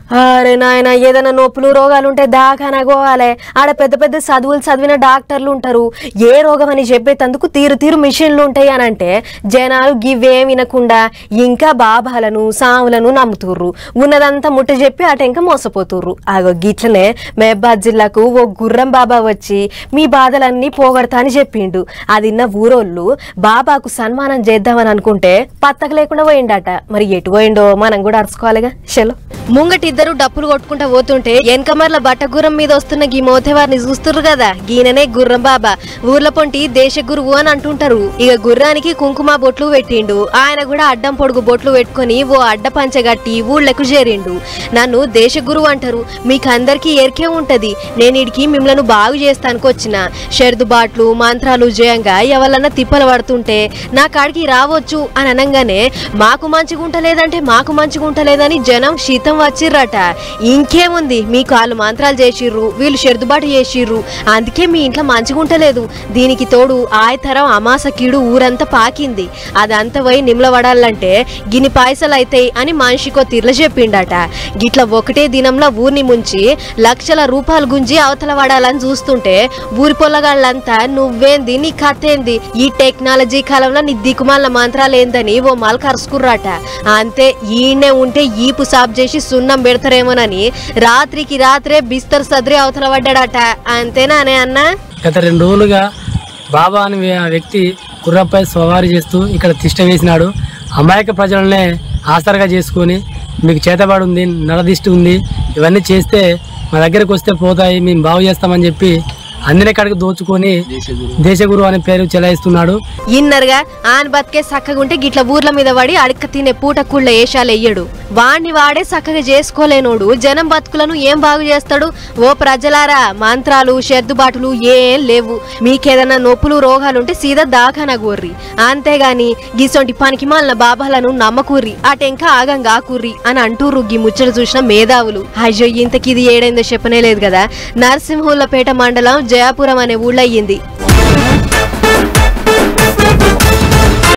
అరే నాయన ఏదైనా నొప్పులు రోగాలు ఉంటే దాకానా పోవాలి ఆడ పెద్ద పెద్ద చదువులు చదివిన డాక్టర్లు ఉంటారు ఏ రోగం అని చెప్పేటందుకు తీరు తీరు మిషన్లు ఉంటాయి అని అంటే జనాలు గివేం వినకుండా ఇంకా బాబాలను సాములను నమ్ముతుర్రు ఉన్నదంతా ముట్ట చెప్పి అట ఇంకా మోసపోతుర్రు ఆగో గిట్లనే మెహబాద్ జిల్లాకు ఓ గుర్రం బాబా వచ్చి మీ బాధలన్నీ పోగొడతా అని చెప్పిండు అది ఇన్న ఊరోళ్ళు బాబాకు సన్మానం చేద్దామని అనుకుంటే పత్తక లేకుండా పోయిండట మరి ఎటు పోయిండో మనం కూడా అరుచుకోవాలిగా చలో ముంగటి ఇద్దరు డప్పులు కొట్టుకుంటా పోతుంటే వెనకమర్ల బట్ట గుర్రం మీద వస్తున్న గీ మోతేవారిని చూస్తుర్రు కదా గీననే గుర్రం బాబా ఊర్ల పొంటి దేశ గురువు అని అంటుంటారు ఇక గుర్రానికి కుంకుమ బొట్లు పెట్టిండు ఆయన కూడా అడ్డం పొడుగు బొట్లు పెట్టుకొని ఓ అడ్డ పంచగట్టి ఊళ్ళకు చేరిండు నన్ను దేశ గురువు అంటారు మీకు అందరికీ ఎరికే ఉంటది నేను ఇడికి మిమ్మల్ని బాగు చేస్తానికి వచ్చిన షెర్దుబాట్లు మంత్రాలు జయంగా ఎవరన్నా తిప్పలు పడుతుంటే నా కాడికి రావచ్చు అని అనగానే మాకు మంచిగుంటలేదంటే మాకు మంచిగుంటలేదని జనం శీతం వచ్చిర్రట ఇంకేముంది మీకు వాళ్ళు మంత్రాలు చేసిర్రు వీళ్ళు షెర్దుబాటు చేసిర్రు అందుకే మీ ఇంట్లో మంచిగుంటలేదు దీనికి తోడు ఆయతరం అమాస కీడు ఊరంతా పాకింది అదంతా పోయి నిమ్లబడాలంటే గిని పైసలు అయితాయి అని మనిషికో తీర్ల చెప్పిండట గిట్ల ఒకటే దినంలో ఊరిని ముంచి లక్షల రూపాయలు గుంజి అవతల పడాలని చూస్తుంటే ఊరి పొల్లగాళ్ళంతా నువ్వేంది నీ కథేంది ఈ టెక్నాలజీ కాలంలో నీ దిక్కుమాల మంత్రాలు ఏందని ఓ మల్ కరుసుకుర్రాట అంతే ఈయనే ఉంటే ఈపు సాబ్ చేసి సున్నం పెడతారేమోనని రాత్రికి రాత్రే బిస్తర్ సద్రి అవతల పడ్డాడట అంతేనానే అన్నా గత రెండు రోజులుగా బాబా అనే వ్య- వ్యక్తి గుర్రపై సవారీ చేస్తూ ఇక్కడ తిష్ట వేసినాడు అమాయక ప్రజలనే ఆసరగా చేసుకొని మీకు చేతబడి ఉంది నరదిష్టి ఉంది ఇవన్నీ చేస్తే మా దగ్గరకు వస్తే పోతాయి మేము బాగు చేస్తామని చెప్పి అందరి కాడికి దోచుకొని దేశగురు అనే పేరు చెలాయిస్తున్నాడు ఇన్నరుగా ఆన్ బతికే సక్కగుంటే గిట్ల ఊర్ల మీద పడి అడక్క తినే పూట కుళ్ళ ఏషాలు ఎయ్యడు వాణ్ణి వాడే సక్కగా చేసుకోలేనోడు జనం బతుకులను ఏం బాగు చేస్తాడు ఓ ప్రజలారా మంత్రాలు షెద్దుబాటులు ఏం లేవు మీకేదన్నా నొప్పులు రోగాలుంటే సీదా దాఖానా గోర్రి అంతేగాని గిసొంటి పనికి మాలిన బాబాలను నమ్మకూర్రి అటెంకా ఆగంగా కూర్రి అని అంటూరు గీ ముచ్చట చూసిన మేధావులు అయ్యో ఇంతకిది ఏడైందో చెప్పనే లేదు కదా నరసింహుల్లపేట మండలం జయాపురం అనే ఊళ్ళో అయ్యింది